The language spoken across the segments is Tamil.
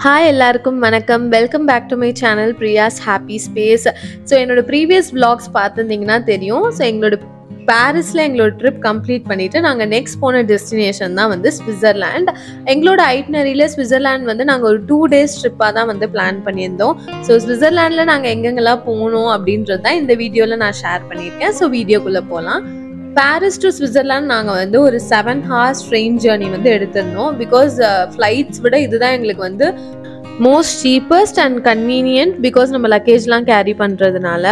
ஹாய் எல்லாருக்கும் வணக்கம் welcome back to my channel Priya's happy space so என்னோட ப்ரீவியஸ் vlogs பார்த்துருந்தீங்கன்னா தெரியும் ஸோ எங்களோட பாரிஸில் எங்களோட ட்ரிப் கம்ப்ளீட் பண்ணிவிட்டு நாங்கள் நெக்ஸ்ட் போன டெஸ்டினேஷன் தான் வந்து ஸ்விட்சர்லேண்ட் எங்களோட ஐட்னரியில் ஸ்விட்சர்லேண்ட் வந்து நாங்கள் ஒரு டூ டேஸ் ட்ரிப்பாக தான் வந்து பிளான் பண்ணியிருந்தோம் ஸோ ஸ்விட்சர்லேண்டில் நாங்கள் எங்கெங்கெல்லாம் போகணும் அப்படின்றது தான் இந்த வீடியோவில் நான் ஷேர் பண்ணியிருக்கேன் ஸோ வீடியோக்குள்ளே போகலாம் பாரிஸ் டு ஸ்விட்சர்லாண்ட் நாங்கள் வந்து ஒரு செவன் ஹார்ஸ் ட்ரெயின் ஜேர்னி வந்து எடுத்திருந்தோம் பிகாஸ் ஃப்ளைட்ஸ் விட இதுதான் எங்களுக்கு வந்து most cheapest and convenient because நம்ம லக்கேஜ்லாம் கேரி பண்ணுறதுனால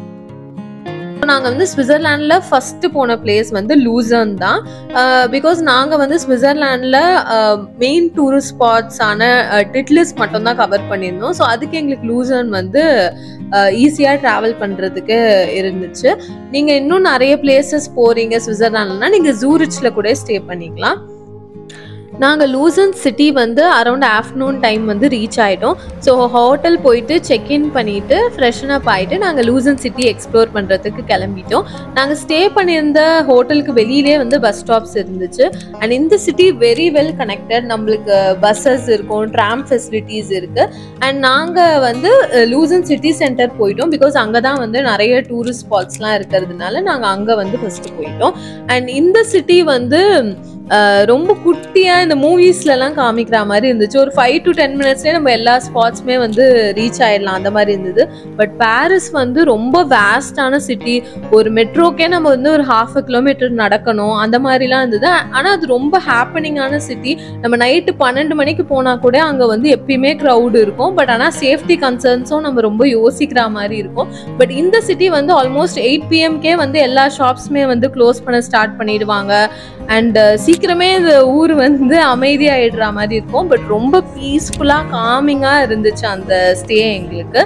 நாங்கள் வந்து ஸ்விட்சர்லாண்டில் ஃபஸ்ட்டு போன பிளேஸ் வந்து லூசர்ன் தான் பிகாஸ் நாங்கள் வந்து ஸ்விட்சர்லாண்டில் மெயின் டூரிஸ்ட் ஸ்பாட்ஸான டிட்லிஸ் மட்டும்தான் கவர் பண்ணியிருந்தோம் ஸோ அதுக்கு எங்களுக்கு லூசர்ன் வந்து ஈஸியாக ட்ராவல் பண்ணுறதுக்கு இருந்துச்சு நீங்கள் இன்னும் நிறைய பிளேசஸ் போகிறீங்க ஸ்விட்சர்லாண்ட்னா நீங்கள் ஜூரிச்சில் கூட ஸ்டே பண்ணிக்கலாம் நாங்கள் லூசன் சிட்டி வந்து அரௌண்ட் ஆஃப்டர்நூன் டைம் வந்து ரீச் ஆகிட்டோம் ஸோ ஹோட்டல் போயிட்டு செக்இன் பண்ணிவிட்டு ஃப்ரெஷன் அப் ஆகிட்டு நாங்கள் லூசன் சிட்டி எக்ஸ்ப்ளோர் பண்ணுறதுக்கு கிளம்பிட்டோம் நாங்கள் ஸ்டே பண்ணியிருந்த ஹோட்டலுக்கு வெளியிலே வந்து பஸ் ஸ்டாப்ஸ் இருந்துச்சு அண்ட் இந்த சிட்டி வெரி வெல் கனெக்டட் நம்மளுக்கு பஸ்ஸஸ் இருக்கும் ட்ராம் ஃபெசிலிட்டிஸ் இருக்குது அண்ட் நாங்கள் வந்து லூசன் சிட்டி சென்டர் போயிட்டோம் பிகாஸ் அங்கே தான் வந்து நிறைய டூரிஸ்ட் ஸ்பாட்ஸ்லாம் இருக்கிறதுனால நாங்கள் அங்கே வந்து ஃபஸ்ட்டு போயிட்டோம் அண்ட் இந்த சிட்டி வந்து ரொம்ப குட்டியாக இந்த மூவிஸ்லலாம் காமிக்கிற மாதிரி இருந்துச்சு ஒரு ஃபைவ் டு டென் மினிட்ஸ்லேயே நம்ம எல்லா ஸ்பாட்ஸுமே வந்து ரீச் ஆயிடலாம் அந்த மாதிரி இருந்தது பட் பாரிஸ் வந்து ரொம்ப வேஸ்டான சிட்டி ஒரு மெட்ரோக்கே நம்ம வந்து ஒரு ஹாஃப் அ கிலோமீட்டர் நடக்கணும் அந்த மாதிரிலாம் இருந்தது ஆனால் அது ரொம்ப ஹாப்பனிங்கான சிட்டி நம்ம நைட்டு பன்னெண்டு மணிக்கு போனால் கூட அங்கே வந்து எப்பயுமே க்ரௌடு இருக்கும் பட் ஆனால் சேஃப்டி கன்சர்ன்ஸும் நம்ம ரொம்ப யோசிக்கிற மாதிரி இருக்கும் பட் இந்த சிட்டி வந்து ஆல்மோஸ்ட் எயிட் பிஎம்கே வந்து எல்லா ஷாப்ஸுமே வந்து க்ளோஸ் பண்ண ஸ்டார்ட் பண்ணிடுவாங்க அண்ட் சீக்கிரமே இந்த ஊர் வந்து அமைதியாயிடுற மாதிரி இருக்கும் பட் ரொம்ப பீஸ்ஃபுல்லாக காமிங்காக இருந்துச்சு அந்த ஸ்டே எங்களுக்கு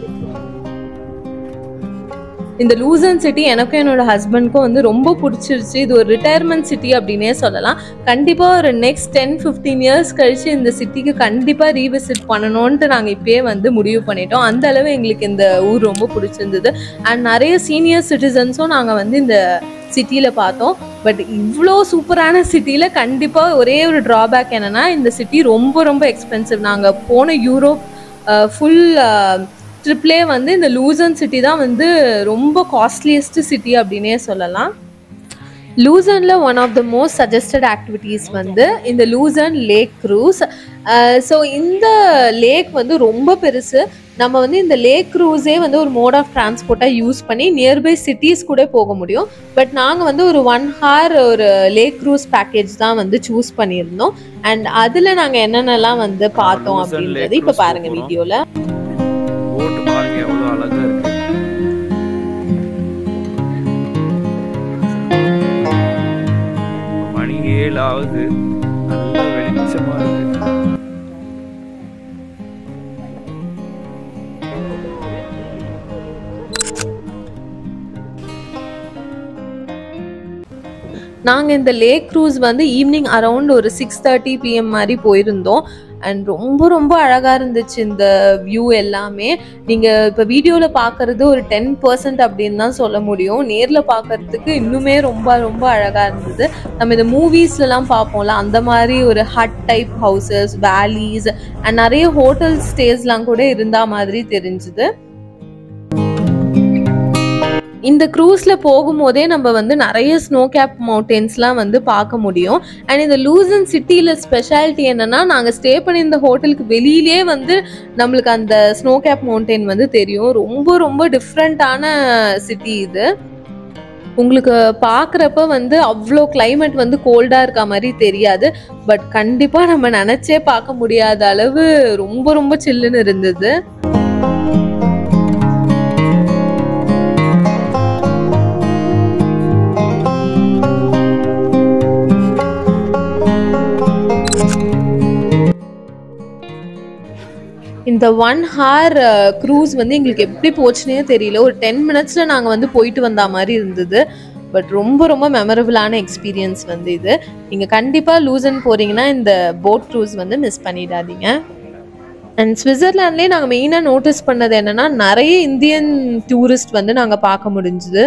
இந்த லூசன் சிட்டி எனக்கும் என்னோட ஹஸ்பண்ட்க்கும் வந்து ரொம்ப பிடிச்சிருச்சு இது ஒரு ரிட்டையர்மெண்ட் சிட்டி அப்படின்னே சொல்லலாம் கண்டிப்பாக ஒரு நெக்ஸ்ட் டென் ஃபிஃப்டீன் இயர்ஸ் கழிச்சு இந்த சிட்டிக்கு கண்டிப்பாக ரீவிசிட் பண்ணணும்ன்ட்டு நாங்கள் இப்பயே வந்து முடிவு பண்ணிட்டோம் அந்த அளவு எங்களுக்கு இந்த ஊர் ரொம்ப பிடிச்சிருந்தது அண்ட் நிறைய சீனியர் சிட்டிசன்ஸும் நாங்கள் வந்து இந்த சிட்டியில் பார்த்தோம் பட் இவ்வளோ சூப்பரான சிட்டியில் கண்டிப்பாக ஒரே ஒரு ட்ராபேக் என்னென்னா இந்த சிட்டி ரொம்ப ரொம்ப எக்ஸ்பென்சிவ் நாங்கள் போன யூரோப் ஃபுல் ட்ரிப்லே வந்து இந்த லூசன் சிட்டி தான் வந்து ரொம்ப காஸ்ட்லியஸ்ட் சிட்டி அப்படின்னே சொல்லலாம் லூசனில் one of the most suggested activities வந்து இந்த லூசன் லேக் க்ரூஸ் ஸோ இந்த லேக் வந்து ரொம்ப பெருசு நம்ம வந்து இந்த லேக் க்ரூஸே வந்து ஒரு மோட் ஆஃப் டிரான்ஸ்போர்ட்டாக யூஸ் பண்ணி நியர்பை சிட்டிஸ் கூட போக முடியும் பட் நாங்கள் வந்து ஒரு ஒன் ஹார் ஒரு லேக் க்ரூஸ் பேக்கேஜ் தான் வந்து சூஸ் பண்ணியிருந்தோம் அண்ட் அதில் நாங்கள் என்னென்னலாம் வந்து பார்த்தோம் அப்படின்றது இப்போ பாருங்கள் வீடியோவில் போட்டு பாருங்க எவ்வளவு அழகா இருக்கு மணி ஏழு ஆகுது நல்ல வெளிச்சமா இருக்கு நாங்கள் இந்த லேக் க்ரூஸ் வந்து ஈவினிங் அரவுண்ட் ஒரு சிக்ஸ் தேர்ட்டி பிஎம் மாதிரி போயிருந்தோம் அண்ட் ரொம்ப ரொம்ப அழகாக இருந்துச்சு இந்த வியூ எல்லாமே நீங்கள் இப்போ வீடியோவில் பார்க்குறது ஒரு டென் பர்சன்ட் அப்படின்னு தான் சொல்ல முடியும் நேரில் பார்க்கறதுக்கு இன்னுமே ரொம்ப ரொம்ப அழகாக இருந்தது நம்ம இந்த மூவிஸ்லலாம் பார்ப்போம்ல அந்த மாதிரி ஒரு hut type houses valleys and நிறைய ஹோட்டல் ஸ்டேஸ்லாம் கூட இருந்தா மாதிரி தெரிஞ்சுது இந்த க்ரூஸில் போகும்போதே நம்ம வந்து நிறைய ஸ்னோ கேப் மவுண்டெயின்ஸ்லாம் வந்து பார்க்க முடியும் அண்ட் இந்த லூசன் சிட்டியில் ஸ்பெஷாலிட்டி என்னென்னா நாங்கள் ஸ்டே பண்ணியிருந்த ஹோட்டலுக்கு வெளியிலே வந்து நம்மளுக்கு அந்த ஸ்னோ கேப் மவுண்டெயின் வந்து தெரியும் ரொம்ப ரொம்ப டிஃப்ரெண்ட்டான சிட்டி இது உங்களுக்கு பார்க்குறப்ப வந்து அவ்வளோ கிளைமேட் வந்து கோல்டாக இருக்க மாதிரி தெரியாது பட் கண்டிப்பாக நம்ம நினச்சே பார்க்க முடியாத அளவு ரொம்ப ரொம்ப சில்லுன்னு இருந்தது இந்த ஒன் ஹார் க்ரூஸ் வந்து எங்களுக்கு எப்படி போச்சுனே தெரியல ஒரு டென் மினிட்ஸில் நாங்கள் வந்து போயிட்டு வந்த மாதிரி இருந்தது பட் ரொம்ப ரொம்ப மெமரபுளான எக்ஸ்பீரியன்ஸ் வந்து இது நீங்கள் கண்டிப்பாக லூசன் போகிறீங்கன்னா இந்த போட் க்ரூஸ் வந்து மிஸ் பண்ணிடாதீங்க அண்ட் ஸ்விட்சர்லாண்ட்லேயே நாங்கள் மெயினாக நோட்டீஸ் பண்ணது என்னென்னா நிறைய இந்தியன் டூரிஸ்ட் வந்து நாங்கள் பார்க்க முடிஞ்சுது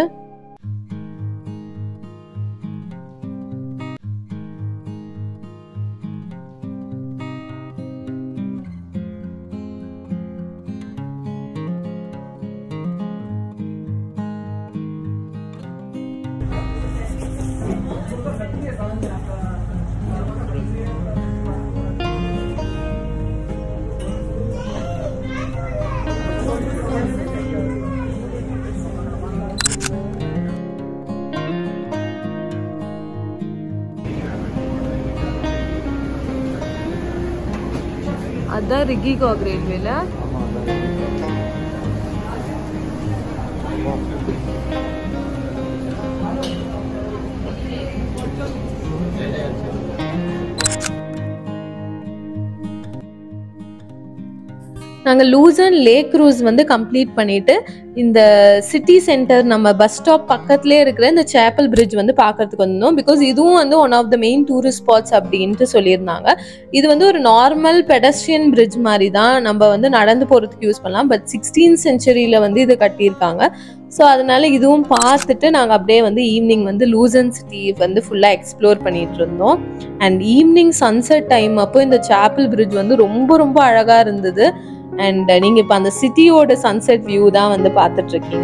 இதுதான் ரிக்கிகாக் ரயில்வேல ஆமா நாங்கள் லூசன் லேக் க்ரூஸ் வந்து கம்ப்ளீட் பண்ணிட்டு இந்த சிட்டி சென்டர் நம்ம பஸ் ஸ்டாப் பக்கத்துலேயே இருக்கிற இந்த சேப்பல் பிரிட்ஜ் வந்து பார்க்கறதுக்கு வந்தோம் பிகாஸ் இதுவும் வந்து one of the main tourist spots அப்படின்ட்டு சொல்லியிருந்தாங்க இது வந்து ஒரு நார்மல் பெடஸ்ட்ரியன் பிரிட்ஜ் மாதிரி தான் நம்ம வந்து நடந்து போகிறதுக்கு யூஸ் பண்ணலாம் பட் சிக்ஸ்டீன் சென்ச்சுரியில் வந்து இது கட்டியிருக்காங்க ஸோ அதனால இதுவும் பார்த்துட்டு நாங்கள் அப்படியே வந்து ஈவினிங் வந்து லூசன் சிட்டி வந்து ஃபுல்லாக எக்ஸ்ப்ளோர் பண்ணிட்டு இருந்தோம் அண்ட் ஈவினிங் சன்செட் டைம் அப்போ இந்த சேப்பல் பிரிட்ஜ் வந்து ரொம்ப ரொம்ப அழகாக இருந்தது அண்ட் நீங்கள் இப்போ அந்த சிட்டியோட சன்செட் வியூ தான் வந்து பார்த்துட்டு இருக்கீங்க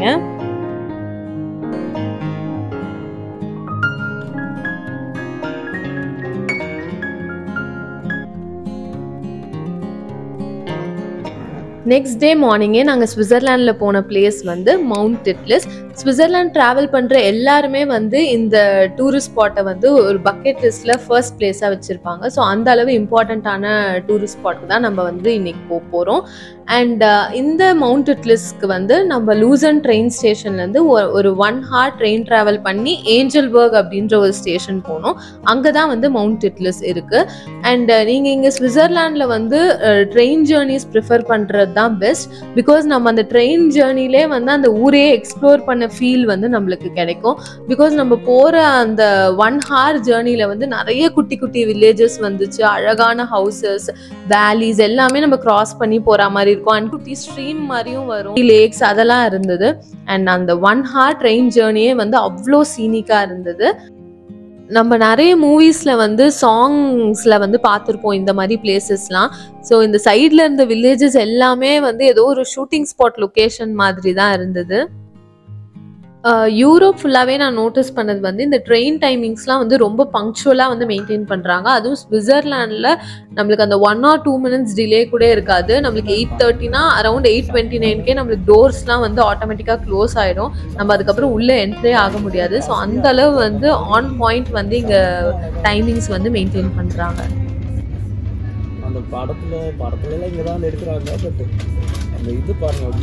நெக்ஸ்ட் டே மார்னிங்கே நாங்கள் சுவிட்சர்லாண்டில் போன பிளேஸ் வந்து மவுண்ட் டிட்லிஸ் சுவிட்சர்லாண்ட் ட்ராவல் பண்ணுற எல்லாருமே வந்து இந்த டூரிஸ்ட் ஸ்பாட்டை வந்து ஒரு பக்கெட் லிஸ்ட்டில் ஃபர்ஸ்ட் பிளேஸாக வச்சுருப்பாங்க ஸோ அந்த அளவு இம்பார்ட்டண்ட்டான டூரிஸ்ட் ஸ்பாட்டுக்கு தான் நம்ம வந்து இன்னைக்கு போக போகிறோம் அண்ட் இந்த மவுண்ட் டிட்லிஸ்க்கு வந்து நம்ம லூசன் ட்ரெயின் ஸ்டேஷன்லேருந்து ஒரு ஒன் ஹார் ட்ரெயின் ட்ராவல் பண்ணி ஏஞ்சல்பர்க் அப்படின்ற ஒரு ஸ்டேஷன் போனோம் அங்கே தான் வந்து மவுண்ட் டிட்லிஸ் இருக்குது அண்ட் நீங்கள் இங்கே சுவிட்சர்லாண்டில் வந்து ட்ரெயின் ஜேர்னிஸ் ப்ரிஃபர் பண்ணுறது தான் பெஸ்ட் பிகாஸ் நம்ம அந்த ட்ரெயின் ஜேர்னிலே வந்து அந்த ஊரே எக்ஸ்ப்ளோர் பண்ண ஃபீல் வந்து நம்மளுக்கு கிடைக்கும் பிகாஸ் நம்ம போகிற அந்த ஒன் ஹார் ஜேர்னியில் வந்து நிறைய குட்டி குட்டி வில்லேஜஸ் வந்துச்சு அழகான ஹவுசஸ் வேலிஸ் எல்லாமே நம்ம கிராஸ் பண்ணி போகிற மாதிரி இருக்கும் அண்ட் குட்டி ஸ்ட்ரீம் மாதிரியும் வரும் லேக்ஸ் அதெல்லாம் இருந்தது அண்ட் அந்த ஒன் ஹார் ட்ரெயின் ஜேர்னியே வந்து அவ்வளோ சீனிக்காக இருந்தது நம்ம நிறைய மூவிஸில் வந்து சாங்ஸில் வந்து பார்த்துருப்போம் இந்த மாதிரி பிளேசஸ்லாம் ஸோ இந்த சைடில் இருந்த வில்லேஜஸ் எல்லாமே வந்து ஏதோ ஒரு ஷூட்டிங் ஸ்பாட் லொக்கேஷன் மாதிரி தான் இருந்தது யூரோப் ஃபுல்லாகவே நான் நோட்டீஸ் பண்ணது வந்து இந்த ட்ரெயின் டைமிங்ஸ்லாம் வந்து ரொம்ப பங்க்சுவலாக வந்து மெயின்டைன் பண்ணுறாங்க அதுவும் ஸ்விட்சர்லாண்டில் நம்மளுக்கு அந்த one or two minutes delay கூட இருக்காது நம்மளுக்கு எயிட் தேர்ட்டினா அரௌண்ட் எயிட் டுவெண்ட்டி நைன்கே நம்மளுக்கு டோர்ஸ்லாம் வந்து ஆட்டோமேட்டிக்காக க்ளோஸ் ஆகிடும் நம்ம அதுக்கப்புறம் உள்ளே என்ட்ரே ஆக முடியாது ஸோ அந்த அளவு வந்து ஆன் பாயிண்ட் வந்து இங்கே டைமிங்ஸ் வந்து மெயின்டைன் பண்ணுறாங்க அந்த படத்துல படத்துல எல்லாம் இங்க தான் எடுக்கிறாங்க பட் அந்த இது பாருங்க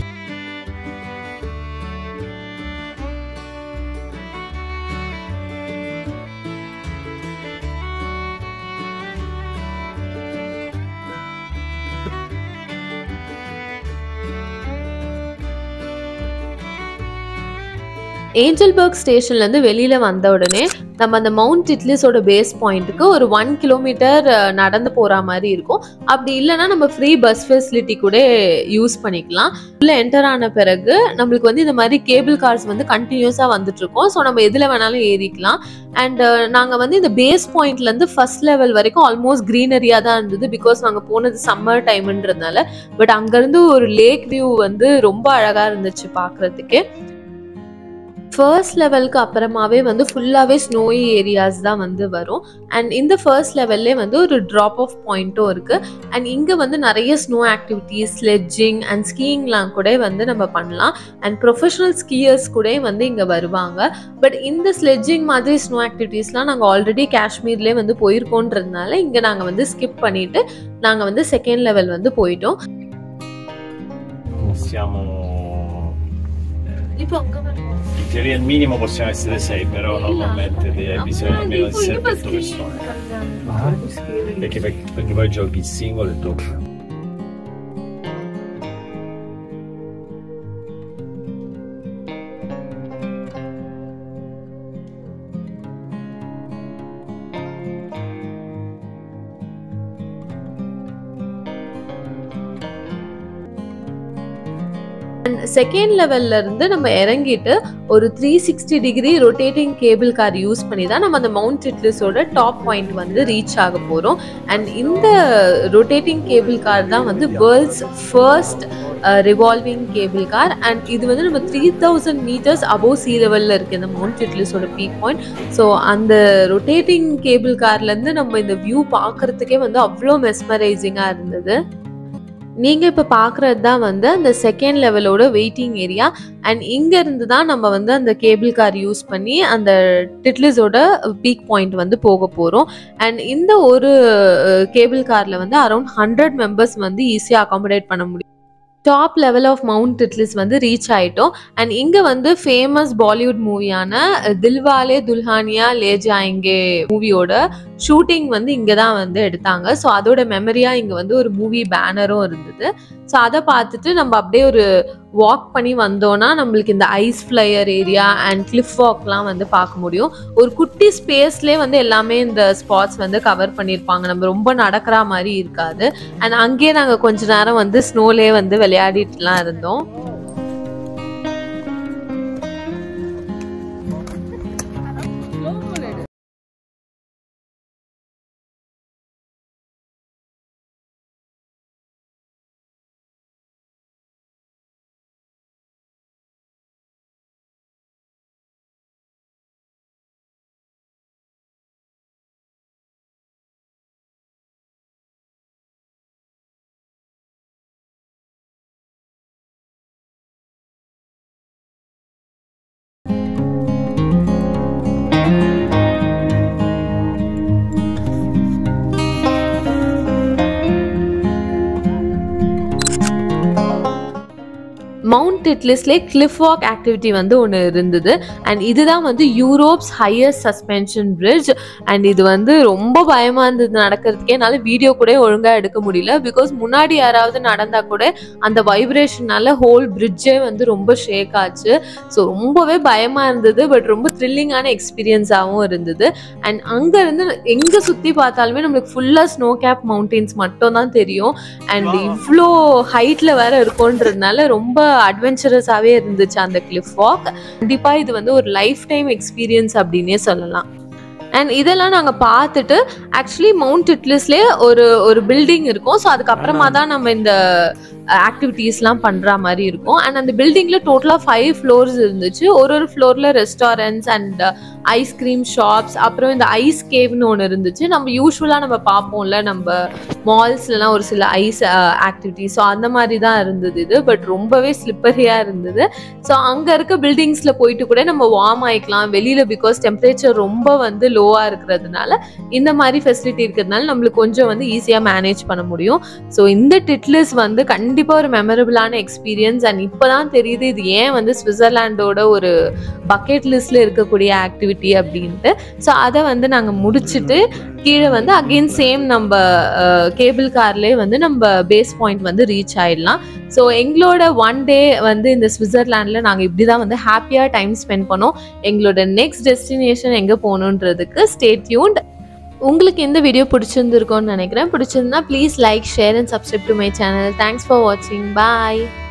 ஏஞ்சல்பர்க் ஸ்டேஷன்லேருந்து வெளியில் வந்த உடனே நம்ம அந்த மவுண்ட் டிட்லிஸோட பேஸ் பாயிண்ட்டுக்கு ஒரு ஒன் கிலோமீட்டர் நடந்து போகிற மாதிரி இருக்கும் அப்படி இல்லைன்னா நம்ம ஃப்ரீ பஸ் ஃபெசிலிட்டி கூட யூஸ் பண்ணிக்கலாம் உள்ளே என்டர் ஆன பிறகு நம்மளுக்கு வந்து இந்த மாதிரி கேபிள் கார்ஸ் வந்து கண்டினியூஸாக வந்துட்டு இருக்கோம் ஸோ நம்ம எதில் வேணாலும் ஏறிக்கலாம் அண்ட் நாங்கள் வந்து இந்த பேஸ் பாயிண்ட்லேருந்து ஃபர்ஸ்ட் லெவல் வரைக்கும் ஆல்மோஸ்ட் க்ரீனரியாக தான் இருந்தது பிகாஸ் நாங்கள் போனது சம்மர் டைம்ன்றதுனால பட் அங்கேருந்து ஒரு லேக் வியூ வந்து ரொம்ப அழகாக இருந்துச்சு பார்க்குறதுக்கு ஃபர்ஸ்ட் லெவலுக்கு அப்புறமாவே வந்து ஃபுல்லாகவே ஸ்னோயி ஏரியாஸ் தான் வந்து வரும் அண்ட் இந்த ஃபர்ஸ்ட் லெவல்லே வந்து ஒரு ட்ராப் ஆஃப் பாயிண்ட்டும் இருக்குது அண்ட் இங்கே வந்து நிறைய ஸ்னோ ஆக்டிவிட்டீஸ் ஸ்லெட்ஜிங் அண்ட் ஸ்கீயிங்லாம் கூட வந்து நம்ம பண்ணலாம் அண்ட் ப்ரொஃபஷனல் ஸ்கீயர்ஸ் கூட வந்து இங்கே வருவாங்க பட் இந்த ஸ்லெட்ஜிங் மாதிரி ஸ்னோ ஆக்டிவிட்டீஸ்லாம் நாங்கள் ஆல்ரெடி காஷ்மீர்லேயே வந்து போயிருக்கோன்றதுனால இங்கே naga வந்து ஸ்கிப் பண்ணிவிட்டு நாங்கள் வந்து செகண்ட் லெவல் வந்து போயிட்டோம் Siamo. இப்போ அங்கே In teoria il minimo possiamo essere 6, però normalmente hai bisogno almeno di 7-8 persone. Perché, perché poi giochi il singolo e doppio. Second லெவல்ல இருந்து நம்ம இறங்கிட்டு ஒரு three sixty degree rotating cable car use பண்ணி தான் நம்ம அந்த மவுண்ட் டிட்லிஸோட டாப் பாயிண்ட் வந்து ரீச் ஆக போகிறோம் அண்ட் இந்த ரொட்டேட்டிங் கேபிள் கார் தான் வந்து world's first revolving cable car and இது வந்து நம்ம three thousand metres above sea லெவலில் இருக்குது இந்த மவுண்ட் டிட்லிஸோட பீக் பாயிண்ட் ஸோ அந்த ரொட்டேட்டிங் கேபிள் கார்லேருந்து நம்ம இந்த வியூ பார்க்கறதுக்கே வந்து அவ்வளோ மெஸ்மரைசிங்காக இருந்தது நீங்கள் இப்போ பார்க்குறது தான் வந்து அந்த செகண்ட் லெவலோட வெயிட்டிங் ஏரியா அண்ட் இங்கேருந்து தான் நம்ம வந்து அந்த கேபிள் கார் யூஸ் பண்ணி அந்த டிட்லிஸோட பீக் பாயிண்ட் வந்து போக போகிறோம் அண்ட் இந்த ஒரு கேபிள் காரில் வந்து அரௌண்ட் ஹண்ட்ரட் மெம்பர்ஸ் வந்து ஈஸியாக அகாமடேட் பண்ண முடியும் top level of mount Titlis வந்து ரீச் ஆயிட்டோம் அண்ட் இங்கே வந்து ஃபேமஸ் பாலிவுட் மூவியான தில்வாலே துல்ஹானியா லே ஜாயங்கே மூவியோட ஷூட்டிங் வந்து இங்கே தான் வந்து எடுத்தாங்க ஸோ அதோட மெமரியாக இங்கே வந்து ஒரு மூவி பேனரும் இருந்தது ஸோ அதை பார்த்துட்டு நம்ம அப்படியே ஒரு வாக் பண்ணி வந்தோம்னா நம்மளுக்கு இந்த ice flyer area and cliff வாக்லாம் வந்து பார்க்க முடியும் ஒரு குட்டி ஸ்பேஸ்லேயே வந்து எல்லாமே இந்த ஸ்பாட்ஸ் வந்து கவர் பண்ணியிருப்பாங்க நம்ம ரொம்ப நடக்கிற மாதிரி இருக்காது அண்ட் அங்கேயே நாங்கள் கொஞ்ச நேரம் வந்து ஸ்னோலே வந்து விளையாடிட்டுலாம் இருந்தோம் மவுண்ட் டிட்லிஸ்லே கிளிஃப் வாக் ஆக்டிவிட்டி வந்து ஒன்று இருந்தது அண்ட் இதுதான் வந்து Europe's highest suspension bridge and இது வந்து ரொம்ப பயமாக இருந்தது நடக்கிறதுக்கே என்னால் வீடியோ கூட ஒழுங்காக எடுக்க முடியல பிகாஸ் முன்னாடி யாராவது நடந்தால் கூட அந்த வைப்ரேஷனால ஹோல் பிரிட்ஜே வந்து ரொம்ப ஷேக் ஆச்சு ஸோ ரொம்பவே பயமாக இருந்தது பட் ரொம்ப த்ரில்லிங்கான எக்ஸ்பீரியன்ஸாகவும் இருந்தது அண்ட் அங்கேருந்து எங்கே சுற்றி பார்த்தாலுமே நம்மளுக்கு ஃபுல்லாக ஸ்னோ கேப் மவுண்டெயின்ஸ் மட்டும் தான் தெரியும் அண்ட் இவ்வளோ ஹைட்டில் வேற இருக்கும்ன்றதுனால ரொம்ப அட்வென்ச்சரஸாகவே இருந்துச்சு அந்த கிளிஃப் வாக் கண்டிப்பாக இது வந்து ஒரு லைஃப் டைம் எக்ஸ்பீரியன்ஸ் அப்படின்னே சொல்லலாம் அண்ட் இதெல்லாம் நாங்கள் பார்த்துட்டு ஆக்சுவலி மவுண்ட் டிட்லிஸ்லேயே ஒரு ஒரு பில்டிங் இருக்கும் ஸோ அதுக்கப்புறமா தான் நம்ம இந்த ஆக்டிவிட்டீஸ்லாம் பண்ணுற மாதிரி இருக்கும் அண்ட் அந்த பில்டிங்கில் டோட்டலாக ஃபைவ் ஃப்ளோர்ஸ் இருந்துச்சு ஒரு ஒரு ஃப்ளோரில் ரெஸ்டாரண்ட்ஸ் அண்ட் ஐஸ்கிரீம் ஷாப்ஸ் அப்புறம் இந்த ஐஸ் கேவ்னு ஒன்று இருந்துச்சு நம்ம யூஸ்வலாக நம்ம பார்ப்போம்ல நம்ம மால்ஸ்லலாம் ஒரு சில ஐஸ் ஆக்டிவிட்டி ஸோ அந்த மாதிரி தான் இருந்தது இது பட் ரொம்பவே ஸ்லிப்பரியாக இருந்தது ஸோ அங்கே இருக்க பில்டிங்ஸில் போயிட்டு கூட நம்ம வார்ம் ஆகிக்கலாம் வெளியில் பிகாஸ் டெம்பரேச்சர் ரொம்ப வந்து லோவாக இருக்கிறதுனால இந்த மாதிரி ஃபெசிலிட்டி இருக்கிறதுனால நம்மளுக்கு கொஞ்சம் வந்து ஈஸியாக மேனேஜ் பண்ண முடியும் ஸோ இந்த டிட்லிஸ் வந்து கண்டிப்பாக ஒரு மெமரபிளான எக்ஸ்பீரியன்ஸ் அண்ட் இப்போ தான் தெரியுது இது ஏன் வந்து சுவிட்சர்லாண்டோட ஒரு பக்கெட் லிஸ்ட்டில் இருக்கக்கூடிய ஆக்டிவிட்டி அப்படின்ட்டு ஸோ அதை வந்து நாங்கள் முடிச்சுட்டு கீழே வந்து அகெயின் சேம் நம்ம கேபிள் கார்லேயே வந்து நம்ம பேஸ் பாயிண்ட் வந்து ரீச் ஆயிடலாம் ஸோ எங்களோட ஒன் டே வந்து இந்த சுவிட்சர்லாண்டில் நாங்கள் இப்படி தான் வந்து ஹாப்பியாக டைம் ஸ்பெண்ட் பண்ணோம் எங்களோட நெக்ஸ்ட் டெஸ்டினேஷன் எங்கே போகணுன்றதுக்கு ஸ்டேட்யூண்ட் உங்களுக்கு இந்த வீடியோ பிடிச்சிருந்துருக்கோன்னு நினைக்கிறேன் பிடிச்சிருந்தா please like share and subscribe to my channel thanks for வாட்சிங் பாய்